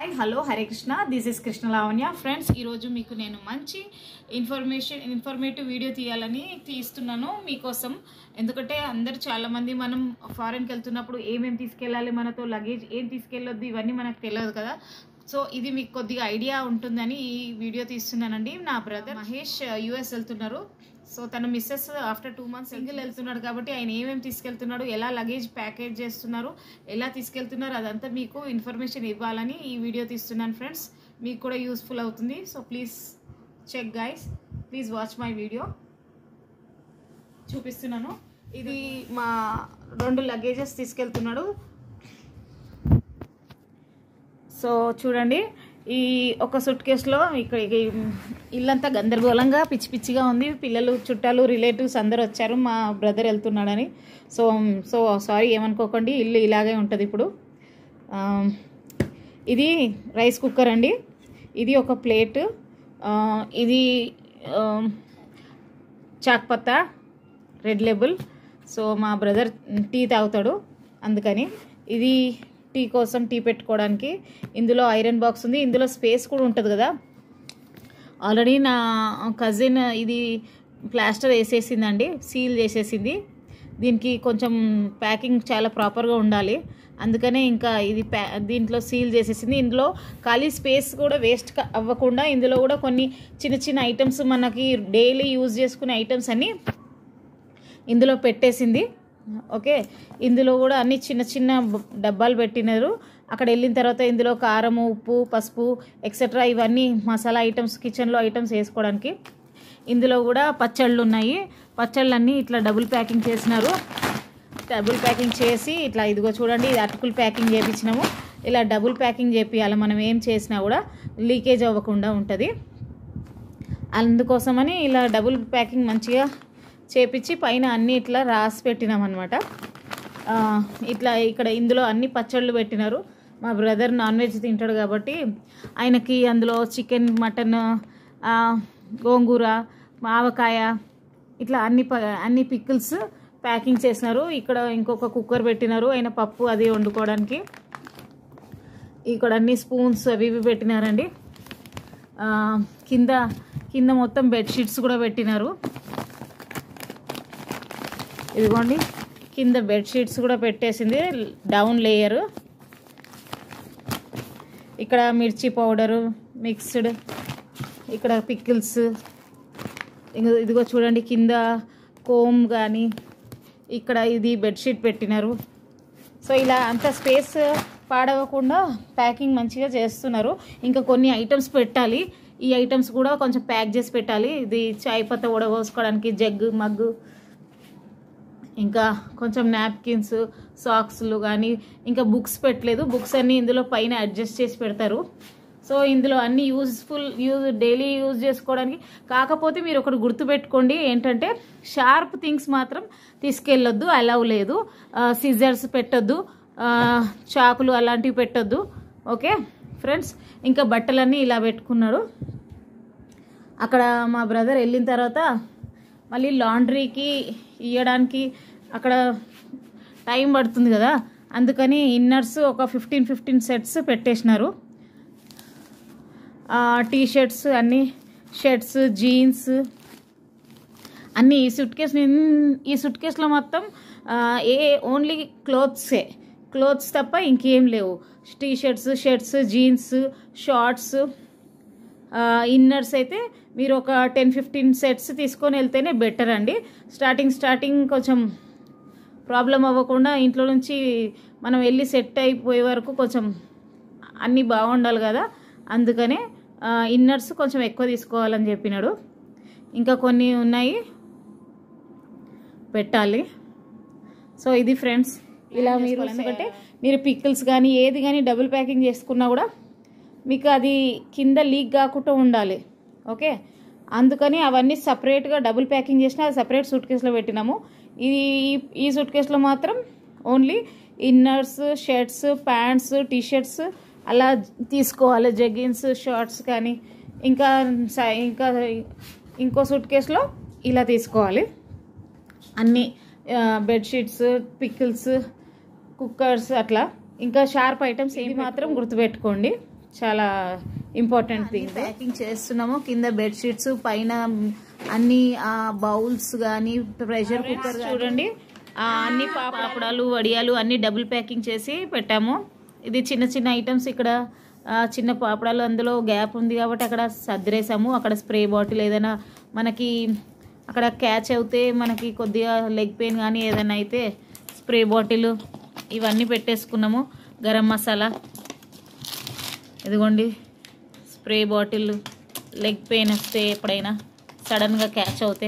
Hi hello Hare Krishna this is Krishna Lavanya friends ఈరోజు మీకు నేను మంచి ఇన్ఫర్మేషన్ ఇన్ఫర్మేటివ్ వీడియో తీయాలని తీస్తున్నాను మీకోసం ఎందుకంటే అందరు చాలామంది మనం ఫారెన్కి వెళ్తున్నప్పుడు ఏమేమి తీసుకెళ్ళాలి మనతో లగేజ్ ఏం తీసుకెళ్ళొద్దు ఇవన్నీ మనకు తెలియదు కదా సో ఇది మీకు కొద్దిగా ఐడియా ఉంటుందని ఈ వీడియో తీస్తున్నానండి నా బ్రదర్ మహేష్ యుఎస్ వెళ్తున్నారు సో తన missus after two months single వెళ్తున్నాడు కాబట్టి ఆయన ఏమేమి తీసుకెళ్తున్నాడు ఎలా లగేజ్ ప్యాకేజ్ చేస్తున్నారు ఎలా తీసుకెళ్తున్నారు అదంతా మీకు ఇన్ఫర్మేషన్ ఇవ్వాలని ఈ వీడియో తీస్తున్నాను ఫ్రెండ్స్ మీకు కూడా యూస్ఫుల్ అవుతుంది so please check guys please watch my video చూపిస్తున్నాను ఇది మా రెండు లగేజెస్ తీసుకెళ్తున్నాడు సో చూడండి ఈ ఒక సుట్ కేసులో ఇక్కడ ఈ ఇల్లంతా గందరగోళంగా పిచ్చి పిచ్చిగా ఉంది పిల్లలు చుట్టాలు రిలేటివ్స్ అందరు వచ్చారు మా బ్రదర్ వెళ్తున్నాడని సో సో సారీ ఏమనుకోకండి ఇల్లు ఇలాగే ఉంటుంది ఇప్పుడు ఆ, ఇది రైస్ కుక్కర్ అండి ఇది ఒక ప్లేట్ ఆ, ఇది ఆ, చాక్పత్తా రెడ్ లేబుల్ సో మా బ్రదర్ టీ తాగుతాడు అందుకని ఇది టీ కోసం టీ పెట్టుకోవడానికి ఇందులో ఐరన్ బాక్స్ ఉంది ఇందులో స్పేస్ కూడా ఉంటుంది కదా ఆల్రెడీ నా కజిన్ ఇది ప్లాస్టర్ వేసేసిందండి సీల్ చేసేసింది దీనికి కొంచెం ప్యాకింగ్ చాలా ప్రాపర్గా ఉండాలి అందుకనే ఇంకా ఇది ప్యా దీంట్లో సీల్ చేసేసింది ఇందులో ఖాళీ స్పేస్ కూడా వేస్ట్ అవ్వకుండా ఇందులో కూడా కొన్ని చిన్న చిన్న ఐటమ్స్ మనకి డైలీ యూజ్ చేసుకునే ఐటమ్స్ అన్నీ ఇందులో పెట్టేసింది ఓకే ఇందులో కూడా అన్ని చిన్న చిన్న బ- డబ్బాలు పెట్టినారు అక్కడ వెళ్ళిన తర్వాత ఇందులో కారం ఉప్పు పసుపు ఎక్సెట్రా ఇవన్నీ మసాలా ఐటమ్స్ కిచెన్లో ఐటమ్స్ వేసుకోవడానికి ఇందులో కూడా పచ్చళ్ళు ఉన్నాయి పచ్చళ్ళు అన్నీ ఇట్లా డబుల్ ప్యాకింగ్ చేసినారు డబుల్ ప్యాకింగ్ చేసి ఇట్లా ఇదిగో చూడండి ఇది అటుకులు ప్యాకింగ్ చేయించినాము ఇలా డబుల్ ప్యాకింగ్ చేపియాలి మనం ఏం చేసినా కూడా లీకేజ్ అవ్వకుండా ఉంటుంది అందుకోసమని ఇలా డబుల్ ప్యాకింగ్ మంచిగా చేపించి పైన అన్ని ఇట్లా రాసి పెట్టినాం అనమాట ఇట్లా ఇక్కడ ఇందులో అన్ని పచ్చళ్ళు పెట్టినారు మా బ్రదర్ నాన్ వెజ్ తింటాడు కాబట్టి ఆయనకి అందులో చికెన్ మటన్ గోంగూర ఆవకాయ ఇట్లా అన్ని ప అన్ని పికిల్స్ ప్యాకింగ్ చేసినారు ఇక్కడ ఇంకొక కుక్కర్ పెట్టినారు ఆయన పప్పు అది వండుకోవడానికి ఇక్కడ అన్ని స్పూన్స్ అవి ఇవి పెట్టినారండి ఆ, కింద కింద మొత్తం బెడ్షీట్స్ కూడా పెట్టినారు ఇదిగోండి కింద బెడ్షీట్స్ కూడా పెట్టేసింది డౌన్ లేయర్ ఇక్కడ మిర్చి పౌడరు మిక్స్డ్ ఇక్కడ పికిల్స్ ఇంక- ఇదిగో చూడండి కింద కోమ్ కానీ ఇక్కడ ఇది బెడ్షీట్ పెట్టినారు సో ఇలా అంత స్పేస్ పాడవకుండా ప్యాకింగ్ మంచిగా చేస్తున్నారు ఇంకా కొన్ని ఐటమ్స్ పెట్టాలి ఈ ఐటమ్స్ కూడా కొంచెం ప్యాక్ చేసి పెట్టాలి ఇది చాయ్ పత్త ఉడగోసుకోవడానికి జగ్గు మగ్గు ఇంకా కొంచెం నాప్కిన్స్ సాక్స్లు కానీ ఇంకా బుక్స్ పెట్టలేదు బుక్స్ అన్నీ ఇందులో పైన అడ్జస్ట్ చేసి పెడతారు సో ఇందులో అన్ని యూజ్ఫుల్ యూజ్ డైలీ యూజ్ చేసుకోవడానికి కాకపోతే మీరు ఒకటి గుర్తుపెట్టుకోండి ఏంటంటే షార్ప్ థింగ్స్ మాత్రం తీసుకెళ్ళొద్దు అలవ్ లేదు సిజర్స్ పెట్టొద్దు ఆ, చాకులు అలాంటివి పెట్టొద్దు ఓకే ఫ్రెండ్స్ ఇంకా బట్టలన్నీ ఇలా పెట్టుకున్నాడు అక్కడ మా బ్రదర్ వెళ్ళిన తర్వాత మళ్ళీ లాండ్రీకి ఇవ్వడానికి అక్కడ టైం పడుతుంది కదా అందుకని ఇన్నర్స్ ఒక ఫిఫ్టీన్ ఫిఫ్టీన్ సెట్స్ పెట్టేసినారు టీ షర్ట్స్ అన్ని షర్ట్స్ జీన్స్ అన్నీ ఈ సుట్ కేస్ ఈ సుట్ కేసులో మొత్తం ఆ, ఏ ఓన్లీ క్లోత్సే క్లోత్స్ తప్ప ఇంకేం లేవు T shirts shirts jeans shorts inners అయితే మీరు ఒక టెన్ ఫిఫ్టీన్ సెట్స్ తీసుకొని వెళ్తేనే బెటర్ అండి స్టార్టింగ్ స్టార్టింగ్ కొంచెం ప్రాబ్లం అవ్వకుండా ఇంట్లో నుంచి మనం వెళ్ళి సెట్ అయిపోయే వరకు కొంచెం అన్నీ బాగుండాలి కదా అందుకనే ఇన్నర్స్ కొంచెం ఎక్కువ తీసుకోవాలని చెప్పినాడు ఇంకా కొన్ని ఉన్నాయి పెట్టాలి సో ఇది ఫ్రెండ్స్ ఇలా మీరు ఎందుకంటే మీరు పికిల్స్ కానీ ఏది కానీ డబుల్ ప్యాకింగ్ చేసుకున్నా కూడా మీకు అది కింద లీక్ కాకుండా ఉండాలి ఓకే అందుకని అవన్నీ సపరేట్గా డబుల్ ప్యాకింగ్ చేసిన అది సపరేట్ సూట్ కేసులో పెట్టినాము ఇది ఈ- ఈ సూట్ కేసులో మాత్రం only inners shirts pants T shirts అలా తీసుకోవాలి జెగిన్స్ షార్ట్స్ కానీ ఇంకా స- ఇంకా ఇంకో సూట్ కేసులో ఇలా తీసుకోవాలి అన్ని బెడ్షీట్స్ పికిల్స్ కుక్కర్స్ అట్లా ఇంకా షార్ప్ ఐటమ్స్ ఇది మాత్రం గుర్తుపెట్టుకోండి చాలా ఇంపార్టెంట్ థింగ్ ప్యాకింగ్ చేస్తున్నాము కింద బెడ్షీట్స్ పైన అన్ని బౌల్స్ కానీ ప్రెషర్ కుక్కర్ చూడండి ఆ, అన్ని పాపడాలు వడియాలు అన్ని డబుల్ ప్యాకింగ్ చేసి పెట్టాము ఇది చిన్న చిన్న ఐటమ్స్ ఇక్కడ ఆ, చిన్న పాపడాలు అందులో గ్యాప్ ఉంది కాబట్టి అక్కడ సర్దిరేసాము అక్కడ స్ప్రే బాటిల్ ఏదైనా మనకి అక్కడ క్యాచ్ అవుతే మనకి కొద్దిగా లెగ్ పెయిన్ కానీ ఏదైనా అయితే స్ప్రే బాటిల్ ఇవన్నీ పెట్టేసుకున్నాము గరం మసాలా ఇదిగోండి స్ప్రే బాటిల్ లెగ్ పెయిన్ వస్తే ఎప్పుడైనా సడన్గా క్యాచ్ అవుతే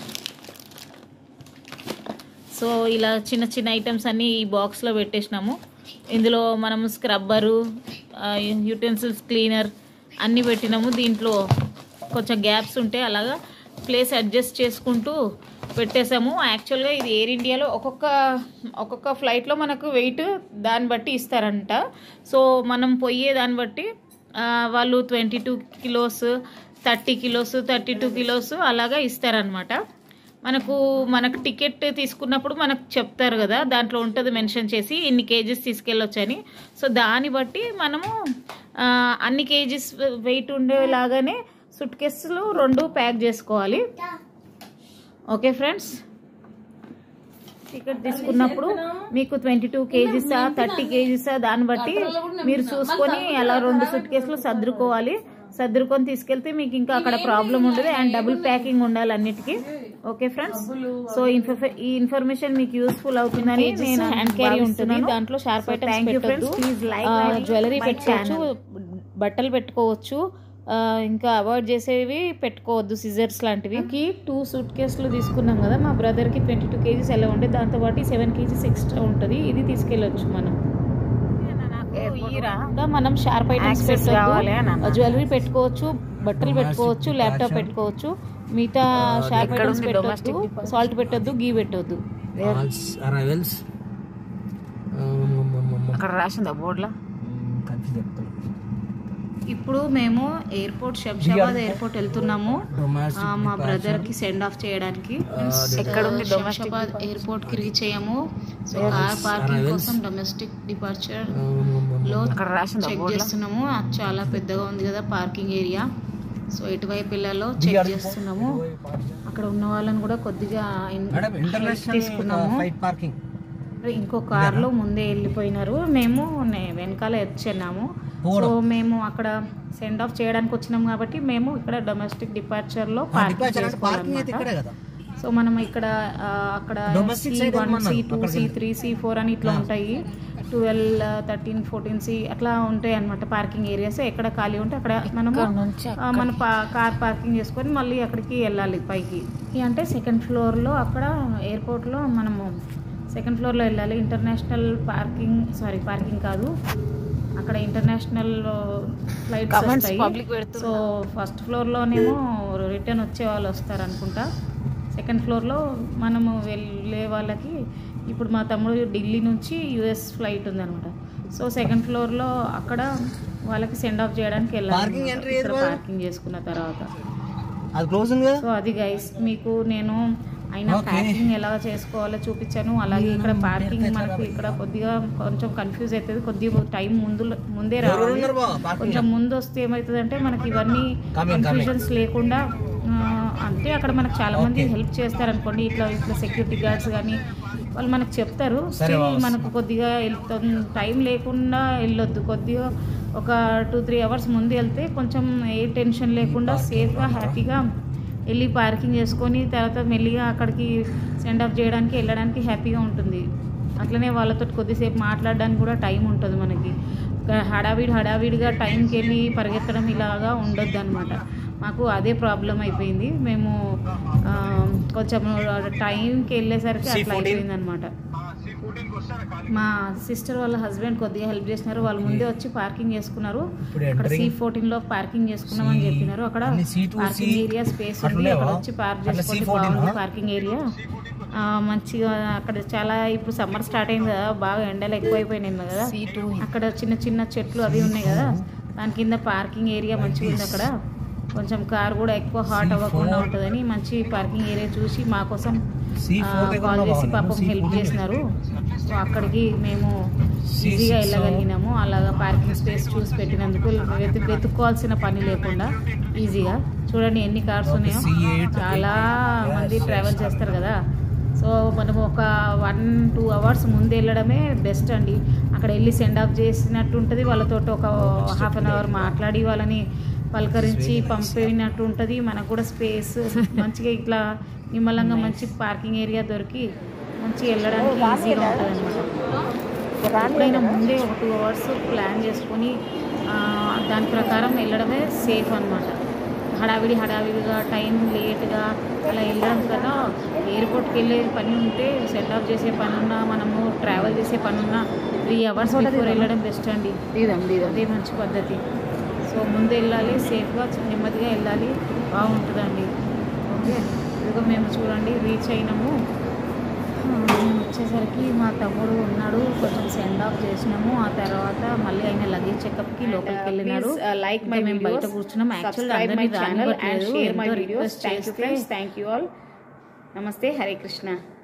సో ఇలా చిన్న చిన్న ఐటమ్స్ అన్నీ ఈ బాక్స్లో పెట్టేసినాము ఇందులో మనం స్క్రబ్బరు యూటెన్సిల్స్ క్లీనర్ అన్నీ పెట్టినాము దీంట్లో కొంచెం గ్యాప్స్ ఉంటే అలాగా ప్లేస్ అడ్జస్ట్ చేసుకుంటూ పెట్టేసాము యాక్చువల్గా ఇది ఎయిర్ ఇండియాలో ఒక్కొక్క ఒక్కొక్క ఫ్లైట్లో మనకు వెయిట్ దాన్ని బట్టి ఇస్తారంట సో మనం పోయే దాన్ని బట్టి ఆ, వాళ్ళు twenty two kilos thirty kilos thirty two kilos అలాగా ఇస్తారనమాట మనకు మనకు టికెట్ తీసుకున్నప్పుడు మనకు చెప్తారు కదా దాంట్లో ఉంటుంది మెన్షన్ చేసి ఇన్ని కేజీస్ తీసుకెళ్ళొచ్చని సో దాన్ని బట్టి మనము ఆ, అన్ని కేజీస్ వెయిట్ ఉండేలాగానే సుట్ కేసులు రెండు ప్యాక్ చేసుకోవాలి ఓకే ఫ్రెండ్స్ టికెట్ తీసుకున్నప్పుడు మీకు ట్వంటీ టూ కేజీసా థర్టీ కేజీసా దాన్ని బట్టి మీరు చూసుకొని అలా రెండు సుట్ కేసులు సర్దుకోవాలి సర్దుకొని తీసుకెళ్తే మీకు ఇంకా అక్కడ ప్రాబ్లం ఉండదు అండ్ డబుల్ ప్యాకింగ్ ఉండాలి అన్నిటికీ ఓకే ఫ్రెండ్స్ సో ఈ ఇన్ఫర్మేషన్ మీకు యూస్ఫుల్ అవుతుందని నేను హ్యాండ్ క్యారీ ఉంటుంది దాంట్లో షార్ప్ ఐటమ్స్ పెట్టొద్దు జ్యువెలరీ పెట్టుకోవచ్చు బట్టలు పెట్టుకోవచ్చు ఆ, ఇంకా అవాయిడ్ చేసేవి పెట్టుకోవద్దు సిజర్స్ లాంటివి టూ సూట్ కేసులు తీసుకున్నాం కదా మా బ్రదర్కి ట్వంటీ టూ కేజీస్ ఎలా ఉంటే దాంతోపాటు సెవెన్ కేజీస్ ఎక్స్ట్రా ఉంటుంది ఇది తీసుకెళ్ళొచ్చు మనం ఇంకా మనం షార్ప్ ఐటమ్స్ పెట్టొద్దు జ్యువెలరీ పెట్టుకోవచ్చు బట్టలు పెట్టుకోవచ్చు ల్యాప్టాప్ పెట్టుకోవచ్చు మిగతా షార్ప్ ఐటమ్స్ పెట్టొద్దు సాల్ట్ పెట్టొద్దు గీ పెట్టొద్దు అరైవల్స్ అక్కడ రాసిందా బోర్డులో కన్ఫ్యూజ్ చెప్తాను ఇప్పుడు మేము ఎయిర్పోర్ట్ శంషాబాద్ ఎయిర్పోర్ట్ వెళ్తున్నాము ఆ, మా బ్రదర్ కి సెండ్ ఆఫ్ చేయడానికి ఎక్కడ ఉంది శంషాబాద్ ఎయిర్పోర్ట్ కి రీచ్ అయ్యాము సో కార్ పార్కింగ్ కోసం డొమెస్టిక్ డిపార్చర్ లో చెక్ చేస్తున్నాము అది చాలా పెద్దగా ఉంది కదా పార్కింగ్ ఏరియా సో ఎటువైపు వెళ్ళాలో చెక్ చేస్తున్నాము అక్కడ ఉన్న వాళ్ళని కూడా కొద్దిగా ఇన్- మేడం ఇంటర్నేషనల్ తీసుకున్నాము ఫ్లైట్ పార్కింగ్ ఇంకో కార్లో ముందే వెళ్ళిపోయినారు మేము నే- వెనకాల వచ్చాము సో మేము అక్కడ సెండ్ ఆఫ్ చేయడానికి వచ్చినాం కాబట్టి మేము ఇక్కడ డొమెస్టిక్ డిపార్చర్లో పార్కింగ్ పార్కింగ్ అయితే ఇక్కడే చేసుకోవాలన్నమాట కదా సో మనం ఇక్కడ ఆ, అక్కడ Domestic సి side వన్ ఏమన్నారు? సి టూ అక్కడికి సి వెళ్ళి. త్రీ సి ఫోర్ అని ఇట్లా ఉంటాయి ట్వెల్వ్ థర్టీన్ ఫోర్టీన్ సి అట్లా ఉంటాయి అనమాట పార్కింగ్ ఏరియాస్ ఎక్కడ ఖాళీ ఉంటే అక్కడ మనము ఆ, మన పా- కార్ పార్కింగ్ చేసుకొని మళ్ళీ అక్కడికి వెళ్ళాలి పైకి ఈ అంటే సెకండ్ ఫ్లోర్లో అక్కడ ఎయిర్పోర్ట్లో మనము సెకండ్ ఫ్లోర్లో వెళ్ళాలి ఇంటర్నేషనల్ పార్కింగ్ సారీ పార్కింగ్ కాదు అక్కడ ఇంటర్నేషనల్ ఫ్లైట్స్ వస్తాయి సో ఫస్ట్ ఫ్లోర్లోనేమో రిటర్న్ వచ్చే వాళ్ళు వస్తారు అనుకుంటా సెకండ్ ఫ్లోర్లో మనము వెళ్ళే వాళ్ళకి ఇప్పుడు మా తమ్ముడు ఢిల్లీ నుంచి యుఎస్ ఫ్లైట్ ఉందన్నమాట సో సెకండ్ ఫ్లోర్లో అక్కడ వాళ్ళకి సెండ్ ఆఫ్ చేయడానికి వెళ్ళాలి Parking అన్నమాట. entry ఏది ఇక్కడ వాళ్ళు? పార్కింగ్ చేసుకున్న తర్వాత అది క్లోజ్ ఉంది కదా సో అది గైస్ మీకు నేను అయినా Okay. ప్యాకింగ్ ఎలా చేసుకోవాలో చూపించాను అలాగే ఇక్కడ పార్కింగ్ మనకు ఇక్కడ కొద్దిగా కొంచెం కన్ఫ్యూజ్ అవుతుంది కొద్దిగా టైం ముందు ముందే ఎవరు రావాలి ఉన్నారు బా పార్కింగ్ కొంచెం ముందు వస్తే ఏమవుతుందంటే మనకి ఇవన్నీ Come in, come in. Confusions లేకుండా ఆ, అంటే అక్కడ మనకు చాలా మంది Okay. హెల్ప్ చేస్తారు అనుకోండి ఇట్లా ఇట్లా సెక్యూరిటీ గార్డ్స్ కానీ వాళ్ళు మనకు చెప్తారు సరే, Still బాస్. మనకు కొద్దిగా వెళ్తాం టైం లేకుండా వెళ్ళొద్దు కొద్దిగా ఒక టూ త్రీ అవర్స్ ముందు వెళ్తే కొంచెం ఏ టెన్షన్ లేకుండా సేఫ్గా హ్యాపీగా వెళ్ళి పార్కింగ్ చేసుకొని తర్వాత మెల్లిగా అక్కడికి సెండ్ ఆఫ్ చేయడానికి వెళ్ళడానికి హ్యాపీగా ఉంటుంది అట్లనే వాళ్ళతో కొద్దిసేపు మాట్లాడడానికి కూడా టైం ఉంటుంది మనకి ఇంకా హడావిడి హడావిడిగా టైంకి వెళ్ళి పరిగెత్తడం ఇలాగా ఉండొద్దు అనమాట మాకు అదే ప్రాబ్లం అయిపోయింది మేము ఆ, కొంచెం టైంకి వెళ్ళేసరికి అట్లా C14. అయిపోయింది అనమాట మా సిస్టర్ వాళ్ళ హస్బెండ్ కొద్దిగా హెల్ప్ చేసినారు వాళ్ళు ముందే వచ్చి పార్కింగ్ చేసుకున్నారు ఇప్పుడు అక్కడ సి entering ఫోర్టీన్ లో పార్కింగ్ చేసుకున్నామని C- చెప్పినారు అక్కడ అన్ని C2, parking C- area space ఉంది అట్లుండేవా? అక్కడ వచ్చి పార్క్ అట్లా చేసుకోండి C14 బాగుంది ఆ? పార్కింగ్ ఏరియా ఆ, మంచిగా అక్కడ చాలా ఇప్పుడు సమ్మర్ స్టార్ట్ అయింది కదా బాగా ఎండలు ఎక్కువైపోయినాయి కదా అక్కడ చిన్న చిన్న చెట్లు అవి ఉన్నాయి కదా దాని కింద పార్కింగ్ ఏరియా మంచిగా ఉంది అక్కడ కొంచెం కార్ కూడా ఎక్కువ హాట్ అవ్వకుండా ఉంటుందని మంచి పార్కింగ్ ఏరియా చూసి మా కోసం C ఆ, four దగ్గర కాల్ ఉన్నా చేసి బాగుంది. పాపం C హెల్ప్ fourteen చేసినారు సో అక్కడికి మేము C ఈజీగా six వెళ్ళగలిగినాము అలాగా పార్కింగ్ స్పేస్ చూసి పెట్టినందుకు వెతు వెతుక్కోవాల్సిన పని లేకుండా ఈజీగా చూడండి ఎన్ని కార్స్ ఒక ఉన్నాయో C8 చాలా మంది Yes, ట్రావెల్ yes, చేస్తారు కదా సో మనం ఒక వన్ టూ అవర్స్ ముందు వెళ్ళడమే బెస్ట్ అండి అక్కడ వెళ్ళి సెండ్ ఆఫ్ చేసినట్టు ఉంటుంది వాళ్ళతో ఒక హాఫ్ అన్ అవర్ మాట్లాడి వాళ్ళని పలకరించి పంపినట్టు ఉంటుంది మనకు కూడా స్పేస్ మంచిగా ఇట్లా నిమ్మలంగా మంచి పార్కింగ్ ఏరియా దొరికి మంచిగా వెళ్ళడానికి ఈజీగా ఉంటుంది అనమాట ఎప్పుడైనా ముందే ఒక టూ అవర్స్ ప్లాన్ చేసుకొని ఆ, దాని ప్రకారం వెళ్ళడమే సేఫ్ అనమాట హడావిడి హడావిడిగా టైం లేట్గా అలా వెళ్ళడం కన్నా ఎయిర్పోర్ట్కి వెళ్ళే పని ఉంటే సెట్ ఆఫ్ చేసే పని ఉన్నా మనము ట్రావెల్ చేసే పని ఉన్నా త్రీ అవర్స్ బిఫోర్ వెళ్ళడం బెస్ట్ అండి అదే మంచి పద్ధతి సో ముందు వెళ్ళాలి సేఫ్గా నెమ్మదిగా వెళ్ళాలి బాగుంటుందండి ఓకే ఇదిగో మేము చూడండి రీచ్ అయినాము మేము వచ్చేసరికి మా తమ్ముడు ఉన్నాడు కొంచెం సెండ్ ఆఫ్ చేసినాము ఆ తర్వాత మళ్ళీ ఆయన లగేజ్ చెకప్కి లోపలికి వెళ్ళినాడు లైక్ మై మేము బయట కూర్చున్నాం యాక్చువల్గా అందరినీ రానివ్వట్లేదు ఎంతో రిక్వెస్ట్ చేస్తే థ్యాంక్ యూ ఆల్ నమస్తే హరే కృష్ణ